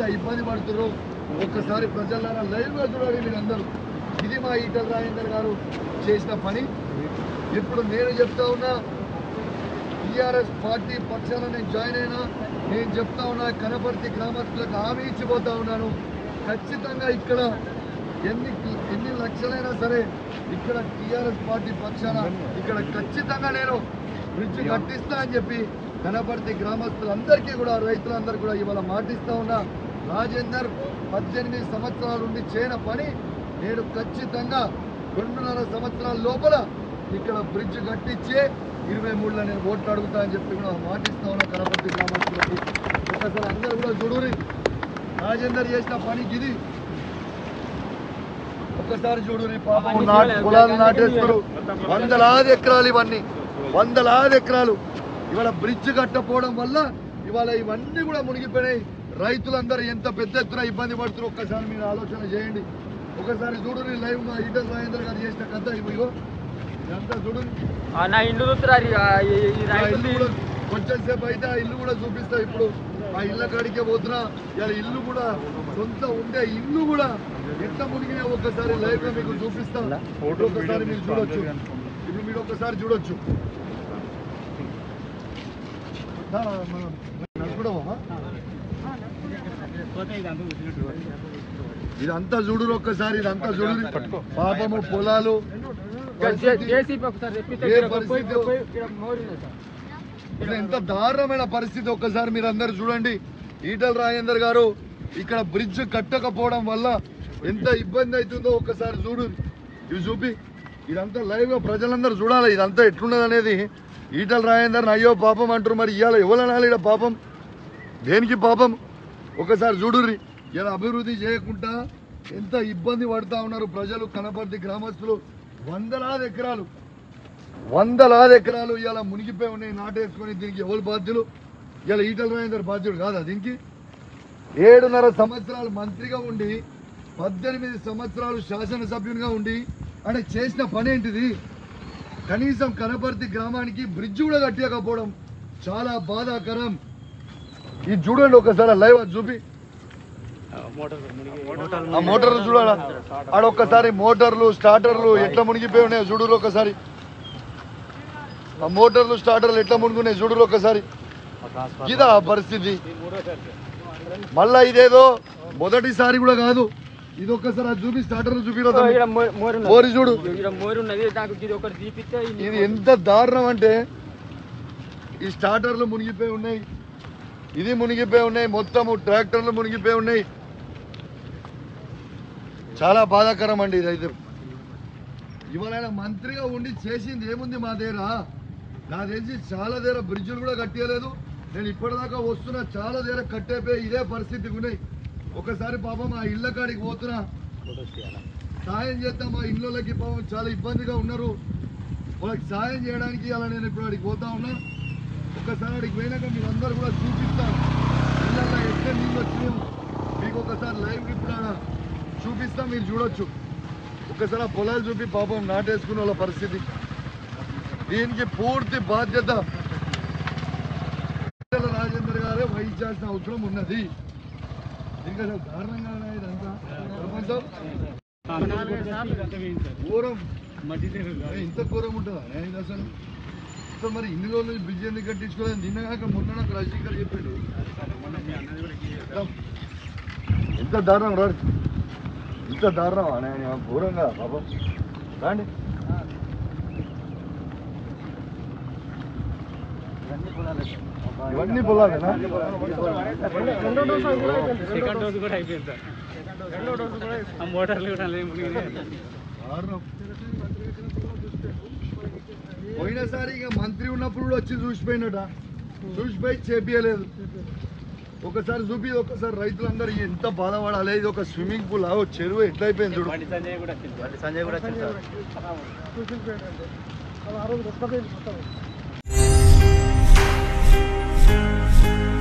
ఇబ్బంది పడుతున్నారు ఒక్కసారి ప్రజలారా లైవ్ గా చూడాలి మీరు అందరూ ఇది మా ఈటల రాజేందర్ గారు చేసిన పని ఇప్పుడు నేను చెప్తా ఉన్నా టీఆర్ఎస్ పార్టీ పక్షాన నేను జాయిన్ అయినా నేను చెప్తా ఉన్నా కనపర్తి గ్రామస్తులకు హామీ ఇచ్చిపోతా ఉన్నాను ఖచ్చితంగా ఇక్కడ ఎన్ని ఎన్ని లక్షలైనా సరే ఇక్కడ టీఆర్ఎస్ పార్టీ పక్షాన ఇక్కడ ఖచ్చితంగా నేను బ్రిడ్జ్ కట్టిస్తా అని చెప్పి కనపర్తి గ్రామస్తులందరికీ కూడా రైతులందరూ కూడా ఇవాళ మాటిస్తా ఉన్నా రాజేందర్ పద్దెనిమిది సంవత్సరాల నుండి చేయన పని నేను ఖచ్చితంగా రెండున్నర సంవత్సరాల లోపల ఇక్కడ బ్రిడ్జ్ కట్టించి ఇరవై మూడులో నేను ఓట్లు అడుగుతా అని చెప్పి కూడా మాటిస్తా ఉన్నా కనపర్తి గ్రామస్తులకు ఒకసారి అందరూ కూడా చూడురి రాజేందర్ చేసిన పనికి ఇది ఒక్కసారి చూడురి పాపం నాటు పొలాలు నాటేస్తారు వందలాది ఎకరాలు ఇవన్నీ వందలాది ఎకరాలు ఇవాళ బ్రిడ్జ్ కట్టపోవడం వల్ల ఇవాళ ఇవన్నీ కూడా మునిగిపోయినాయి రైతులందరూ ఎంత పెద్ద ఎత్తున ఇబ్బంది పడుతున్నారు ఒక్కసారి మీరు ఆలోచన చేయండి ఒకసారి చూడురి లైవ్ మా ఈటల్ రాజేంద్ర గారు చేసిన కథ ఇవిగో ఇదంతా చూడురి ఆ, నా ఇండ్లు చూస్తున్నారు ఈ- ఆ, ఈ- ఈ ఆ రైతులు ఇల్లు కూడా కొంచెం సేపు అయితే ఆ ఇల్లు కూడా చూపిస్తా ఇప్పుడు ఆ ఇళ్ళ కాడికే పోతున్నా ఇలా ఇల్లు కూడా సొంత ఉండే ఇల్లు కూడా ఎంత మునిగినా ఒక్కసారి లైవ్ గా మీకు చూపిస్తా ఇప్పుడు ఒకసారి మీరు చూడొచ్చు ఇప్పుడు మీరు ఒకసారి చూడొచ్చు దా, మనం నడుపుదామా? ఇదంతా చూడురు ఒక్కసారి ఇదంతా చూడు పాపము పొలాలు పరిస్థితి- జేసీబీ ఒకసారి తెప్పిస్తే ఏ ఇక్కడ పోయి- పరిస్థితి? పోయి- ఇక్కడ మోరీ ఉంది సార్. ఇక్కడ ఎంత దారుణమైన పరిస్థితి ఒక్కసారి మీరు అందరు చూడండి ఈటల రాజేందర్ గారు ఇక్కడ బ్రిడ్జ్ కట్టకపోవడం వల్ల ఎంత ఇబ్బంది అవుతుందో ఒక్కసారి చూడు ఇవి చూపి ఇదంతా లైవ్ గా ప్రజలందరూ చూడాలి ఇదంతా ఎట్లున్నది అనేది ఈటల రాజేందర్ అయ్యో పాపం అంటారు మరి ఇవాళ ఎవరనాలి ఇక్కడ పాపం దేనికి పాపం ఒకసారి చూడుర్రి ఇలా అభివృద్ధి చేయకుండా ఎంత ఇబ్బంది పడతా ఉన్నారు ప్రజలు కనపర్తి గ్రామస్తులు వందలాది ఎకరాలు వందలాది ఎకరాలు ఇలా మునిగిపోయి ఉన్నాయి నాటేసుకొని దీనికి ఎవరు బాధ్యులు ఇలా ఈటల రాజేందర్ బాధ్యుడు కాదా దీనికి ఏడున్నర సంవత్సరాలు మంత్రిగా ఉండి పద్దెనిమిది సంవత్సరాలు శాసనసభ్యునిగా ఉండి అంటే చేసిన పని ఏంటిది కనీసం కనపర్తి గ్రామానికి బ్రిడ్జ్ కూడా కట్టకపోవడం చాలా బాధాకరం ఇది చూడండి ఒకసారి లైవ్ అది చూపి ఆ మోటార్లు చూడాలా ఆడ ఒక్కసారి మోటార్లు స్టార్టర్లు ఎట్లా మునిగిపోయి ఉన్నాయో చూడురు ఒకసారి ఆ మోటార్లు స్టార్టర్లు ఎట్లా మునుగున్నాయి చూడురు ఒకసారి ఇదా ఆ పరిస్థితి మళ్ళా ఇదేదో మొదటిసారి కూడా కాదు ఇది ఒక్కసారి అది చూపి స్టార్టర్లు చూపిరా తమ్మి. ఇక్కడ మో- మోరీ ఉన్నది. మోరి చూడు ఇక్కడ మోరీ ఉన్నది నాకు ఇది ఒకటి తీపిస్తే ఈ ఇది ఎంత దారుణం అంటే ఈ స్టార్టర్లు మునిగిపోయి ఉన్నాయి ఇది మునిగిపోయి ఉన్నాయి మొత్తము ట్రాక్టర్లు మునిగిపోయి ఉన్నాయి చాలా బాధాకరం అండి ఇదైతే ఇవాళ ఆయన మంత్రిగా ఉండి చేసింది ఏముంది మా దగ్గర నా తెలిసి చాలా దగ్గర బ్రిడ్జులు కూడా కట్టేయలేదు నేను ఇప్పటిదాకా వస్తున్నా చాలా దగ్గర కట్టేపోయి ఇదే పరిస్థితి ఉన్నాయి ఒకసారి పాపం ఆ ఇళ్ళ కాడికి పోతున్నా సాయం చేద్దాం మా ఇళ్ళకి పాపం చాలా ఇబ్బందిగా ఉన్నారు వాళ్ళకి సాయం చేయడానికి అలా నేను ఇప్పుడు అడిగి పోతా ఉన్నా ఒకసారి అడిగి పోయినాక మీరు అందరు కూడా చూపిస్తాం ఇళ్ళల్లో ఎక్కడ నీళ్ళు వచ్చినాయో మీకు ఒకసారి లైవ్ ఇప్పుడు ఆడ చూపిస్తాం మీరు చూడొచ్చు ఒకసారి ఆ పొలాలు చూపి పాపం నాటేసుకునే వాళ్ళ పరిస్థితి దీనికి పూర్తి బాధ్యత ఈటెల రాజేందర్ గారే వహించాల్సిన అవసరం ఉన్నది ఇంకా అసలు దారుణంగా ఉన్నాయి ఇదంతా ప్రపంచం ఘోరం ఏ, ఇంత ఘోరం ఉంటుందా ఏ, ఇది అసలు సో మరి ఇన్ని రోజులు బ్రిడ్జ్ ఎందుకు కట్టించుకోలేదు నిన్నగాక మొన్న నాకు రజనీకర్ చెప్పాడు ఎంత దారుణం రాడు ఇంత దారుణం అనే ఘోరంగా పాపం రాండి ఇవన్నీ పొలాలేనా సెకండ్ డోస్ కూడా అయిపోయింది సార్ రెండో డోస్ కూడా ఆ మోటార్లు కూడా అలా మునిగినాయి. దారుణం పోయినసారి ఇక మంత్రి ఉన్నప్పుడు కూడా వచ్చి చూసిపోయినట చూసిపోయి చేపియలేదు ఒకసారి చూపి ఒకసారి రైతులందరూ ఎంత బాధపడాలి ఇది ఒక స్విమ్మింగ్ పూల్ ఆ ఓ చెరువు ఎట్లయిపోయింది చూడు బండి సంజయ్ కూడా వచ్చింది బండి సంజయ్ కూడా వచ్చింది సార్